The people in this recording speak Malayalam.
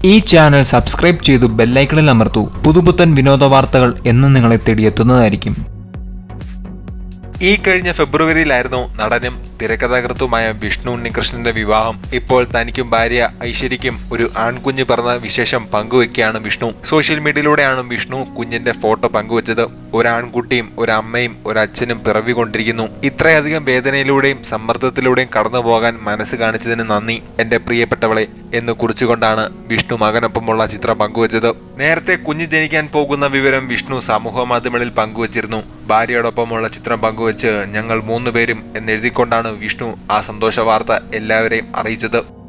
ഈ ചാനൽ സബ്സ്ക്രൈബ് ചെയ്തു ബെല്ലൈക്കണിൽ അമർത്തൂ പുതുപുത്തൻ വിനോദ വാർത്തകൾ എന്നും നിങ്ങളെ തേടിയെത്തുന്നതായിരിക്കും ഈ കഴിഞ്ഞ ഫെബ്രുവരിയിലായിരുന്നു നടനും തിരക്കഥാകൃത്തുമായ വിഷ്ണു ഉണ്ണികൃഷ്ണന്റെ വിവാഹം ഇപ്പോൾ തനിക്കും ഭാര്യ ഐശ്വര്യയ്ക്കും ഒരു ആൺകുഞ്ഞ് പിറന്ന വിശേഷം പങ്കുവെക്കുകയാണ് വിഷ്ണു സോഷ്യൽ മീഡിയയിലൂടെയാണ് വിഷ്ണു കുഞ്ഞിന്റെ ഫോട്ടോ പങ്കുവച്ചത് ഒരാൺകുട്ടിയും ഒരമ്മയും ഒരച്ഛനും പിറവികൊണ്ടിരിക്കുന്നു ഇത്രയധികം വേദനയിലൂടെയും സമ്മർദ്ദത്തിലൂടെയും കടന്നു പോകാൻ മനസ്സ് കാണിച്ചതിന് നന്ദി എന്റെ പ്രിയപ്പെട്ടവളെ എന്ന് കുറിച്ചുകൊണ്ടാണ് വിഷ്ണു മകനൊപ്പമുള്ള ചിത്രം പങ്കുവച്ചത് നേരത്തെ കുഞ്ഞ് ജനിക്കാൻ പോകുന്ന വിവരം വിഷ്ണു സമൂഹ മാധ്യമങ്ങളിൽ പങ്കുവച്ചിരുന്നു ഭാര്യയോടൊപ്പമുള്ള ചിത്രം പങ്കുവച്ച് ഞങ്ങൾ മൂന്നുപേരും എന്നെഴുതിക്കൊണ്ടാണ് വിഷ്ണു ആ സന്തോഷ വാർത്ത എല്ലാവരെയും അറിയിച്ചത്